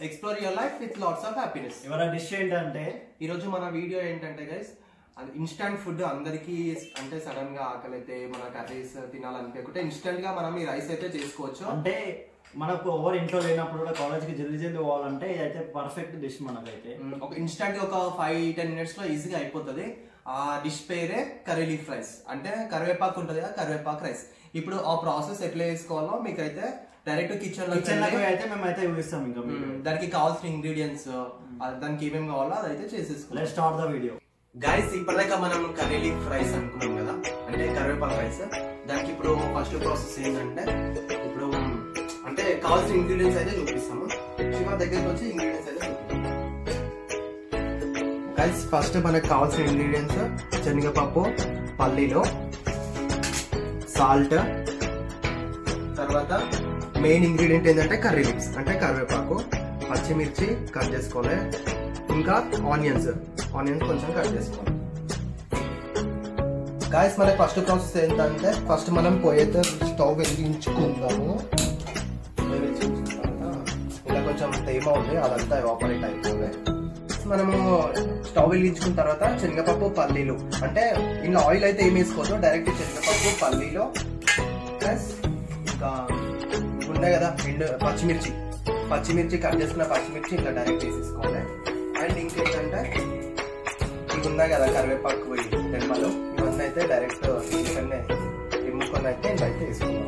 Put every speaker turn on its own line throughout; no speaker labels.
Explore your life with lots of happiness
ఇవాళ dish ఏంటంటే
ఈరోజు మన వీడియో ఏంటంటే గైస్ ఇన్స్టాంట్ ఫుడ్ అందరికీ అంటే సడన్ గా ఆకలి అయితే మన కర్రీస్ తినాలనిపించకుంటే ఇన్స్టెంట్ గా మనం ఈ రైస్ అయితే చేసుకోవచ్చు
అంటే మనకు ఎవరు ఇంట్లో లేనప్పుడు కూడా కాలేజ్కి జల్దీ జల్దీ పోవాలంటే ఇదైతే పర్ఫెక్ట్ డిష్ మనకైతే
మ్, ఒక ఇన్స్టాంట్ ఒక ఫైవ్ టెన్ మినిట్స్ లో ఈజీగా అయిపోతుంది ఆ డిష్ పేరే కర్రీ లీఫ్ రైస్ అంటే కరివేపాకు ఉంటుంది కదా కరివేపాకు రైస్ ఇప్పుడు ఆ ప్రాసెస్ ఎట్లా చేసుకోవాలో మీకైతే డైరెక్ట్ కిచెన్ లో
కిచెన్ లో అయితే మేము అయితే చూపిస్తాం ఇంకా
దానికి కావాల్సిన ఇంగ్రీడియంట్స్ దానికి ఏమేమి కావాలో అదైతే చేసేసుకోవాలి
let start the video
guys ఇప్పటిదాకా మనం కర్రీ లీఫ్ రైస్ అనుకున్నాం కదా అంటే కరివేపాకు రైస్ దానికి ఇప్పుడు ఫస్ట్ ప్రాసెస్ ఏంటంటే ఇప్పుడు అంటే కావాల్సిన ఇంగ్రీడియంట్స్ అయితే చూపిస్తాము శివ దగ్గరికి వచ్చి ఇంగ్రీడియంట్స్ అయితే గైస్ ఫస్ట్ మనకు కావాల్సిన ఇంగ్రీడియంట్స్ శనగపప్పు పల్లీలు సాల్ట్ తర్వాత మెయిన్ ఇంగ్రీడియంట్ ఏంటంటే కర్రీ లీవ్స్ అంటే కరివేపాకు పచ్చిమిర్చి కట్ చేసుకోవాలి ఇంకా ఆనియన్స్ ఆనియన్స్ కొంచెం కట్ చేసుకోవాలి గాయస్ మనకి ఫస్ట్ ప్రాసెస్ ఏంటంటే ఫస్ట్ మనం పోయితే స్టవ్ వెలిగించుకుందాము వెలిగించుకున్న తర్వాత ఇలా కొంచెం తేమ ఉంది అదంతా ఎవాపరేట్ అయిపోతుంది మనము స్టవ్ వెలిగించుకున్న తర్వాత శనగపప్పు పల్లీలు అంటే ఇందులో ఆయిల్ అయితే ఏం వేసుకోవద్దు డైరెక్ట్ శనగపప్పు పల్లీలు ప్లస్ ఇంకా ఇవి ఉన్నాయి కదా ఎండు పచ్చిమిర్చి పచ్చిమిర్చి కట్ చేసుకున్న పచ్చిమిర్చి ఇంకా డైరెక్ట్ వేసేసుకోవాలి అండ్ ఇంకేంటంటే ఇవి ఉన్నాయి కదా కరివేపాకు తెమ్మలు ఇవన్నీ అయితే డైరెక్ట్ ఇక్కడనే ఎమ్ముకొని అయితే ఇంకైతే వేసుకున్నాము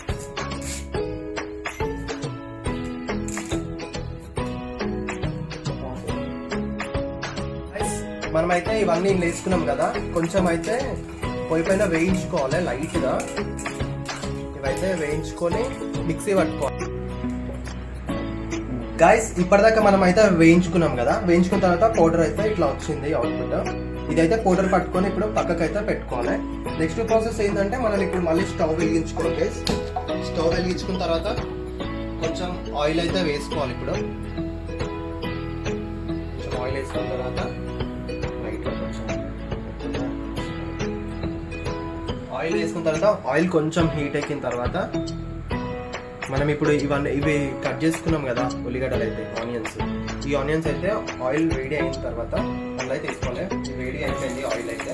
Guys, మనమైతే ఇవన్నీ ఇందులో వేసుకున్నాం కదా కొంచెం అయితే పొయ్యి పైన వేయించుకోవాలి లైట్ గా ఇవైతే వేయించుకొని మిక్సీ పట్టుకోవాలి గాయస్ ఇప్పటిదాకా మనం అయితే వేయించుకున్నాం కదా వేయించుకున్న తర్వాత పౌడర్ అయితే ఇట్లా వచ్చింది అవుట్పుట్ ఇదైతే పౌడర్ పట్టుకొని ఇప్పుడు పక్కకు అయితే పెట్టుకోవాలి నెక్స్ట్ ప్రాసెస్ ఏంటంటే మనం ఇప్పుడు మళ్ళీ స్టవ్ వెలిగించుకోవాలి గైస్ స్టవ్ వెలిగించుకున్న తర్వాత కొంచెం ఆయిల్ అయితే వేసుకోవాలి ఇప్పుడు కొంచెం ఆయిల్ వేసుకున్న తర్వాత లైట్గా కొంచెం ఆయిల్ వేసుకున్న తర్వాత ఆయిల్ కొంచెం హీట్ ఎక్కిన తర్వాత మనం ఇప్పుడు ఇవన్నీ ఇవి కట్ చేసుకున్నాం కదా ఉల్లిగడ్డలు అయితే ఆనియన్స్ ఈ ఆనియన్స్ అయితే ఆయిల్ వేడి అయిన తర్వాత అందులో అయితే వేసుకోవాలి ఇది వేడి అయిపోయింది ఆయిల్ అయితే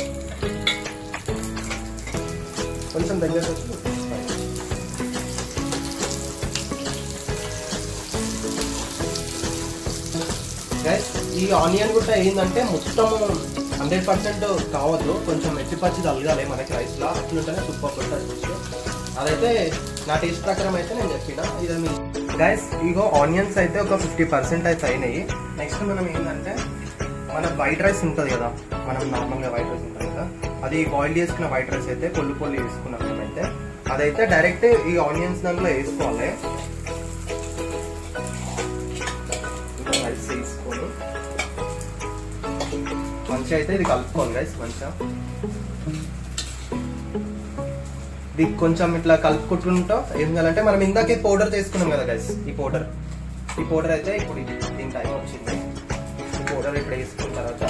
కొంచెం దగ్గర వచ్చి Guys, ఈ ఆనియన్ కూడా ఏంటంటే మొత్తం హండ్రెడ్ పర్సెంట్ కావద్దు కొంచెం ఎట్టి పచ్చి తలగాలి మనకి రైస్ లో అట్లుంటేనే సూపర్ ఉంటుంది అదైతే నా టేస్ట్ ప్రకారం అయితే నేను చెప్పిన ఇది మీ గైస్ ఇగో ఆనియన్స్ అయితే ఒక ఫిఫ్టీ పర్సెంట్ అయితే అయినాయి నెక్స్ట్ మనం ఏంటంటే మన వైట్ రైస్ ఉంటుంది కదా మనం నార్మల్గా వైట్ రైస్ ఉంటుంది కదా అది బాయిల్ చేసుకున్న వైట్ రైస్ అయితే పొల్లు పొల్లు వేసుకున్నాం మేమైతే అదైతే డైరెక్ట్ ఈ ఆనియన్స్ దాంట్లో వేసుకోవాలి ఇంకా రైస్ వేసుకొని మంచిగా అయితే ఇది కలుపుకోవాలి గైస్ మంచిగా ఇది కొంచెం ఇట్లా కలుపుకుంటుంటా ఏం చేయాలంటే మనం ఇందాకే పౌడర్ చేసుకున్నాం కదా గైస్ ఈ పౌడర్ ఈ పౌడర్ అయితే ఇప్పుడు ఇది దీని టైం వచ్చింది ఈ పౌడర్ ఇప్పుడు వేసుకున్న తర్వాత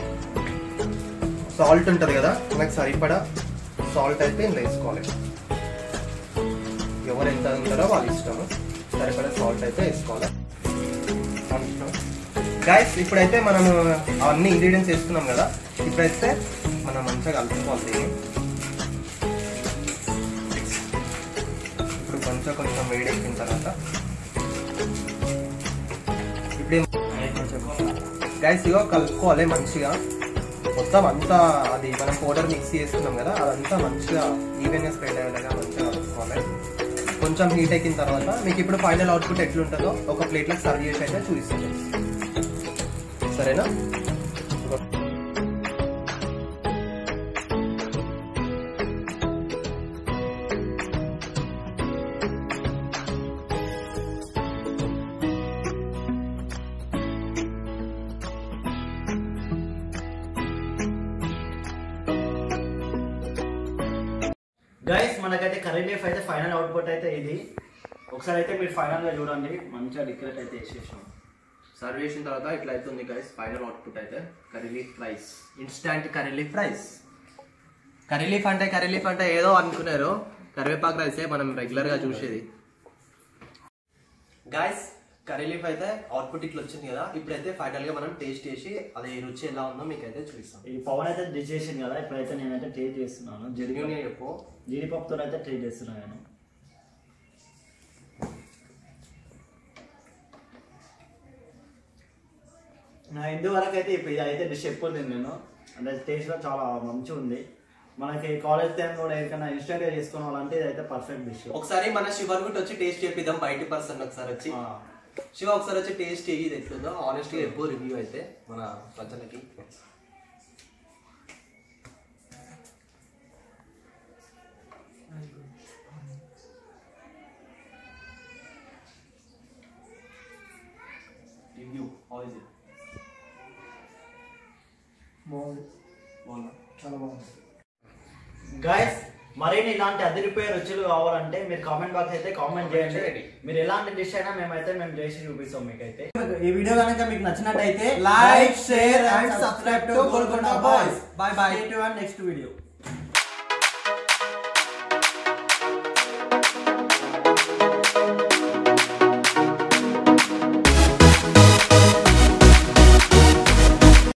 సాల్ట్ ఉంటుంది కదా మనకు సరిపడా సాల్ట్ అయితే ఇందులో వేసుకోవాలి ఎవరు ఎంత ఉంటారో వాళ్ళ ఇష్టము సరిపడా సాల్ట్ అయితే వేసుకోవాలి గైస్ ఇప్పుడైతే మనము అన్ని ఇంగ్రీడియంట్స్ వేసుకున్నాం కదా ఇప్పుడైతే మనం మంచిగా కలుపుకోవాలి దీన్ని ఇప్పుడు కొంచెం కొంచెం వేడెక్కిన తర్వాత ఇప్పుడు గైస్ ఇగో కలుపుకోవాలి మంచిగా మొత్తం అంతా అది మనం పౌడర్ మిక్స్ చేసుకున్నాం కదా అదంతా మంచిగా ఈవెన్గా స్ప్రెడ్ అయ్యేలాగా మంచిగా కలుపుకోవాలి కొంచెం హీట్ ఎక్కిన తర్వాత మీకు ఇప్పుడు ఫైనల్ అవుట్పుట్ ఎట్లుంటుందో ఒక ప్లేట్లో సర్వ్ చేసి అయితే చూపిస్తాను సరేనా
గైస్ మనకైతే కర్రీ లీఫ్ అయితే ఫైనల్ అవుట్పుట్ అయితే ఇది ఒకసారి అయితే మీరు ఫైనల్ గా చూడండి మంచిగా డెకరేట్ అయితే వేసేసాం
సర్వ్ చేసిన తర్వాత ఇట్లా అవుతుంది గైస్ ఫైనల్ అవుట్పుట్ అయితే curry leaf rice instant curry leaf rice curry leaf అంటే కర్రీ లీఫ్ అంటే ఏదో అనుకున్నారు కరివేపాకు రైసే మనం రెగ్యులర్ గా చూసేది గాయస్ కర్రీ లీఫ్ అయితే అవుట్పుట్ ఇట్లా వచ్చింది కదా ఇప్పుడైతే ఫైనల్ గా మనం టేస్ట్ చేసి అది రుచి ఎలా ఉందో మీకు అయితే చూపిస్తాం
ఈ పవన్ అయితే డిష్ చేసింది కదా ఇప్పుడైతే నేనైతే టేస్ట్ చేస్తున్నాను జీడిపప్పు
జెన్యున్ చెప్పు
జీడిపప్పుతో అయితే టేస్ట్ చేస్తున్నాను నేను నా ఇందువరకు అయితే ఇప్పుడు ఇది అయితే డిష్ ఎప్పుడు తిన్నాను అంటే టేస్ట్లో చాలా మంచిగా ఉంది మనకి కాలేజ్ టైం కూడా ఏదైనా ఇన్స్టాంట్గా చేసుకోవాలంటే ఇదైతే పర్ఫెక్ట్ డిష్
ఒకసారి మన శివర్ గుట్ వచ్చి టేస్ట్ చేపిద్దాం బయట పర్సన్ ఒకసారి వచ్చి శివ ఒకసారి వచ్చి టేస్ట్ చేయి ఇది ఎట్లుందో ఆనెస్ట్ గా ఎప్పుడు రివ్యూ అయితే మన ప్రజలకి రివ్యూ హౌ ఇస్ ఇట్
బాగుంది
బాగుందా
చాలా బాగుంది
గైస్ మరిన్ని ఇలాంటి అదిరిపోయే రుచులు కావాలంటే మీరు కామెంట్ బాక్స్ అయితే కామెంట్ చేయండి
చేయండి.
మీరు ఎలాంటి డిష్ అయినా మేమైతే మేము చేసి చూపిస్తాం మీకైతే ఈ వీడియో కనుక మీకు నచ్చినట్టయితే
Like, share and subscribe to Golconda Boys.
Bye bye next video